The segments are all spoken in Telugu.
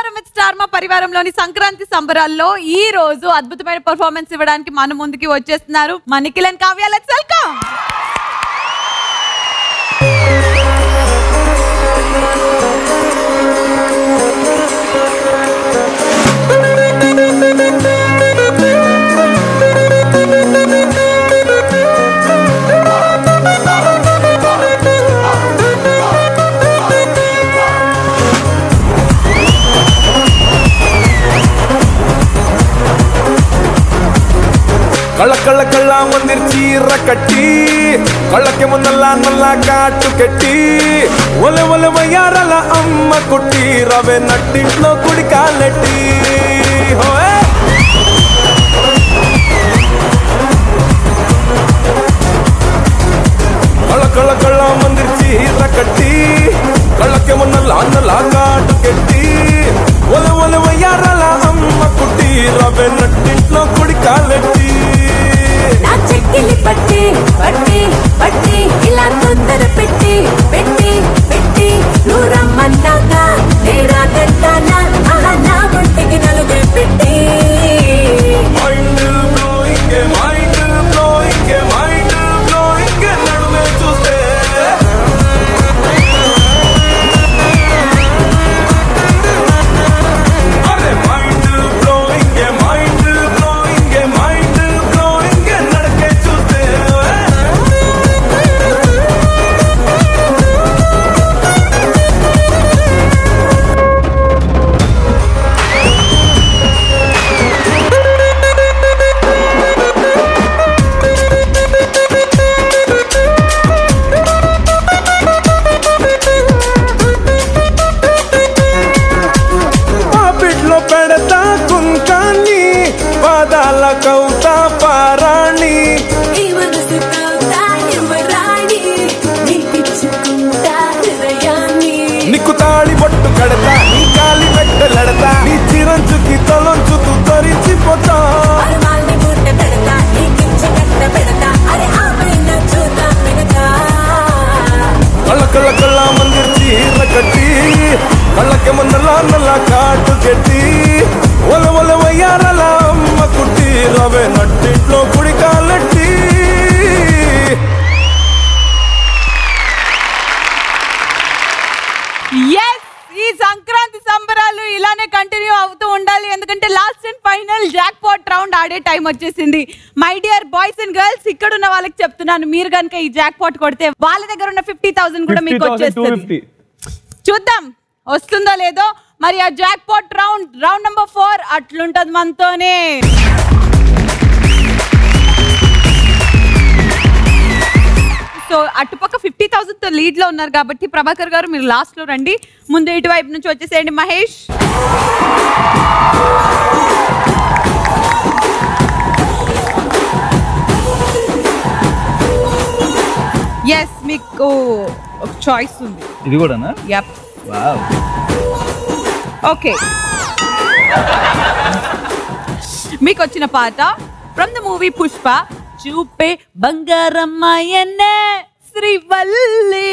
నమస్కారం విత్ స్టార్ మా పరివారంలోని సంక్రాంతి సంబరాల్లో ఈ రోజు అద్భుతమైన పర్ఫార్మెన్స్ ఇవ్వడానికి మన ముందుకి వచ్చేస్తున్నారు మా Nikhil and Kavya let's welcome ಕಳ್ಳ ಕಳ್ಳ ಕಳ್ಳ ಮಂದಿರ್ ಚೀರ ಕಟ್ಟಿ ಕಳ್ಳಕ್ಕೆ ಮುಂದಲ್ಲ ನಲ್ಲ ಕಾಟು ಕಟ್ಟಿ ಒಲೆ ಒಲೆ వయ్యారల అమ్మ కుట్టి రవే నట్టింట్లో కుడి కాలెట్టి హోయ్ కళ్ళ కళ్ళ కళ్ళ మందిర్ చీర కట్టి కళ్ళకి మొన్నల అన్నల కాటు కెట్టి ఒల ఒల వయ్యారల అమ్మ కుట్టి రవే నట్టింట్లో కుడి కాలెట్టి నా చెక్కిలి పట్టి పట్టి పట్టి ఇలా తొందర పెట్టి పెట్టి పెట్టి నువ్వు రమ్మన్నాక నేరా గంటానా ఆహా నా ఒంటికి నలుగే పెట్టి mind blowing mind blowing mind blowing నడుమే చూస్తే అరే mind blowing mind blowing mind blowing నడకే చూస్తే ఆ బిడ్లో పెడతా కుంకాన్ని పాదాల కౌతా పారాణి ఈ మనసు కవుతా యువరాణి నీకిచ్చుకుంటా హృదయాన్ని నీకు తాళి బొట్టు కడతా నీ కాలి పెట్టలడతా నీ చిరంచుకి తలొంచుతూ తరించిపోతా అరమాల్ని గుట్ట పెడతా నీకిచ్చి కట్ట పెడతా అరే ఆపైన చూద్దాం వెనకా కళ్ళ కళ్ళ కళ్ళ మందిర్ చీర కట్టి కళ్ళకి ముందల నల్ల కాటు కెట్టి ఒల ఒల వయ్యారల అమ్మ కుట్టి రవే నట్టింట్లో కుడి కాలెట్టి ఎస్ ఈ సంక్రాంతి సంబరాలు ఇలానే కంటిన్యూ అవుతూ ఉండాలి ఎందుకంటే last and final jackpot round ఆడే టైం వచ్చేసింది my dear boys and girls ఇక్కడ ఉన్న వాళ్ళకి చెప్తున్నాను మీరు కనుక ఈ జాక్ పాట్ కొడితే వాళ్ళ దగ్గర ఉన్న ఫిఫ్టీ థౌసండ్ కూడా మీకు వచ్చేస్తుంది చూద్దాం వస్తుందో లేదో మరి ఆ jackpot round round number four అట్లుంటది మనతోనే సో అటుపక్క ఫిఫ్టీ థౌసండ్ తో లీడ్ లో ఉన్నారు కాబట్టి ప్రభాకర్ గారు మీరు లాస్ట్ లో రండి ముందు ఇటువైపు నుంచి వచ్చేసేయండి మహేష్ ఎస్ మీకు ఒక చాయిస్ ఉంది ఇది కూడానా యప్ వావ్ ఓకే మీకు వచ్చిన పాట ఫ్రమ్ ద మూవీ పుష్ప చూపే బంగారమ్మాయన్నే శ్రీవల్లి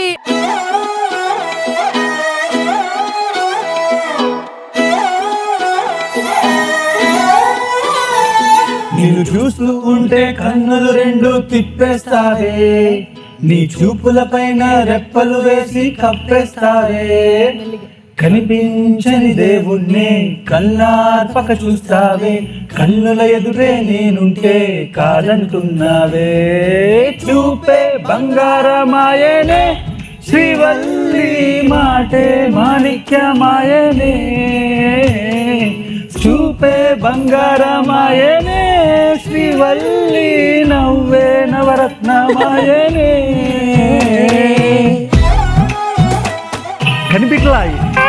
నిన్ను చూస్తూ ఉంటే కన్నులు రెండు తిప్పేస్తావే నీ చూపుల పైన రెప్పలు వేసి కప్పేస్తావే కనిపించని దేవుణ్ణి కన్నార్పక చూస్తావే కన్నుల ఎదురే నేనుంటే కాదంటున్నావే చూపే బంగారమాయనే శ్రీవల్లి మాటే మాణిక్యమాయనే చూపే బంగారమాయనే శ్రీవల్లి నవ్వే నవరత్నమాయనే కనిపించలా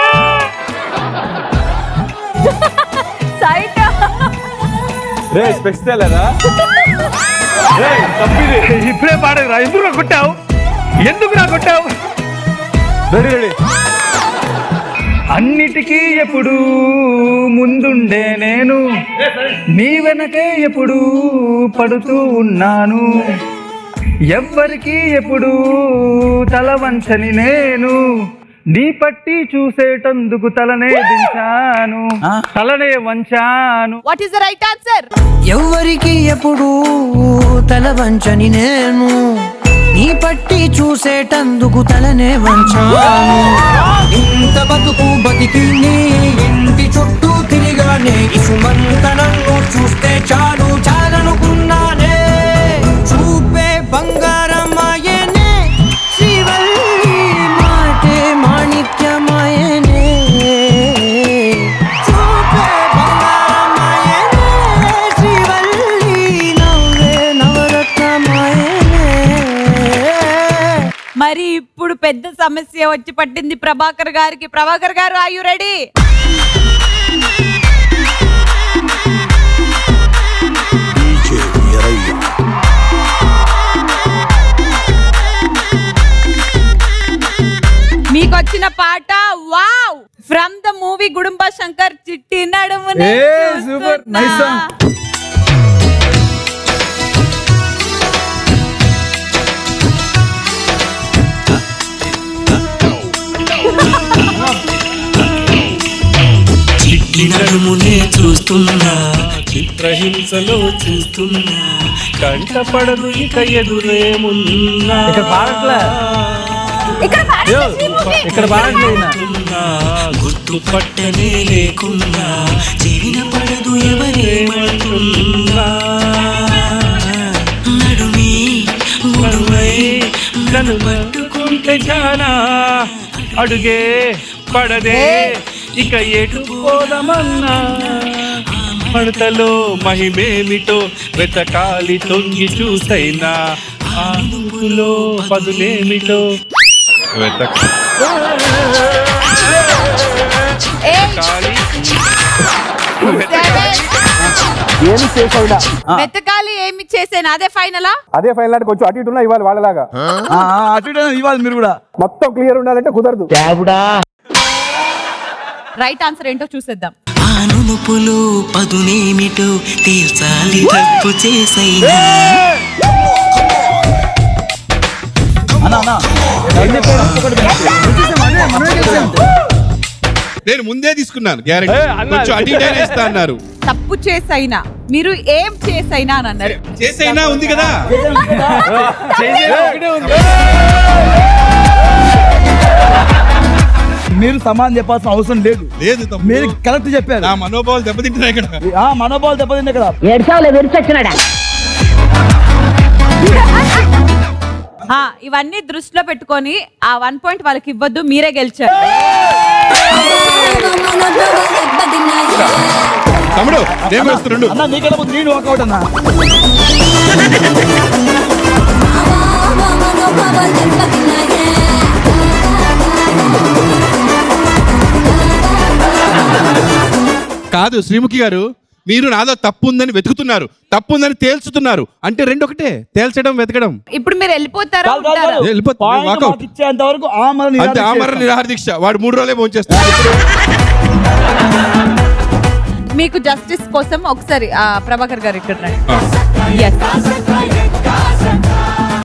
సైట్ రే స్పెక్స్ లేదా రే తప్పిది ఇప్పుడే పాడేదిరా ఎందుకు నా కొట్టావు ఎందుకు నా కొట్టావు రెడీ రెడీ అన్నిటికీ ఎప్పుడు ముందుండే నేను నీ వెనకే ఎప్పుడు పడుతూ ఉన్నాను ఎవ్వరికి ఎప్పుడు తల వంచని నేను నీ పట్టి చూసేటందుకు తలనే దించాను తలనే వంచాను what is the right answer ఎవ్వరికి ఎప్పుడు తల వంచని నేను నీ పట్టి చూసేటందుకు తలనే వంచాను ఇంత బతుకు బతికి నీ ఇంటి చుట్టూ తిరిగానే ఇసుమంత నన్ను చూస్తే చాలు చాలనుకున్నానే చూపే బంగారమాయనే శ్రీవల్లి మాటే మాణిక్యమాయనే చూపే బంగారమాయనే శ్రీవల్లి నవ్వే నవరత్నమాయనే మరి ఇప్పుడు పెద్ద సమస్య వచ్చి పట్టింది ప్రభాకర్ గారికి ప్రభాకర్ గారు ఆర్ యు రెడీ మీకు వచ్చిన పాట wow from the movie Gudumba Shankar చిట్టి నడుము ఏ, super. Nice song. చిట్టి నడుమునే చూస్తున్నా చిత్రహింసలో చూస్తున్నా కంటపడదు ఇక ఎదురేమున్నా ఇక్కడ పాడట్లే అయ్యో, ఇక్కడ పాడట్లే ఈయన. ఉన్నా, గుర్తుపట్టనే లేకున్నా చెవిన పడదు ఎవరేమంటున్నా నడుమి నడుమై నన్ను పట్టుకుంటే చానా అడుగే పడదే ఇక ఎటు పోదమన్నా మడతలో మహిమేమిటో వెతకాలి తొంగి చూసైనా ఆ నువ్వులో పదులేమిటో వెతకాలి ఏమి చేసావుడా వెతకాలి ఏమి చేసాను అదే ఫైనలా అదే ఫైనల్ అంటే కొంచెం అటు ఇటు ఉన్నా ఇవ్వాలి వాళ్ళలాగా ఆ, ఆ, అటు ఇటు ఇవ్వాలి మీరు కూడా మొత్తం క్లియర్ ఉండాలంటే కుదరదు రైట్ ఆన్సర్ ఏంటో చూసేద్దాం ఆ నునుపులో పదునేమిటో తీర్చాలి తప్పు చేసైనా అన్న అన్న ఏం చెప్పారు? ఒకటి వచ్చేసాం, అదే, మనమే గెలిచాం. నేను ముందే తీసుకున్నాను గ్యారెంటీ ఏ, అన్నారు. కొంచెం అటు ఇటు అయినా ఇస్తా అన్నారు తప్పు చేసైనా మీరు ఏం చేసైనా అని అన్నారు చేసైనా ఉంది కదా చేసేది ఒకటే ఉంది. మీరు సమాధానం చెప్పాల్సిన అవసరం లేదు లేదు తమ్ముడు. మీరు కరెక్ట్ చెప్పారు నా మనోభావాలు దెబ్బతింటున్నాయి ఇక్కడ ఆ మనోభావాలు దెబ్బతింది ఇక్కడ ఆ, ఇవన్నీ దృష్టిలో పెట్టుకొని ఆ వన్ పాయింట్ వాళ్ళకి ఇవ్వద్దు మీరే గెలిచారు తమ్ముడు నేను వేస్తున్నాడు అన్న నీకెలా ముందు నేను వర్కౌట్ అన్న కాదు శ్రీముఖి గారు మీరు నాదో తప్పు ఉందని వెతుకుతున్నారు తప్పు ఉందని తేల్చుతున్నారు అంటే రెండు ఒకటే తేల్చడం వెతకడం ఇప్పుడు మీరు వెళ్ళిపోతారా కాదు, కాదు, ఉంటారా? కాదు. వెళ్ళిపో- పాయింట్ walkout. మాకు ఇచ్చేంత వరకు ఆమరణ అంతే నిరాహార ఆమరణ దీక్ష నిరాహార దీక్ష వాడు మూడు రోజులే భోంచేస్తాడు మీకు జస్టిస్ కోసం ఒకసారి ఆ, ప్రభాకర్ గారు ఇక్కడ రండి ఆ. Yes.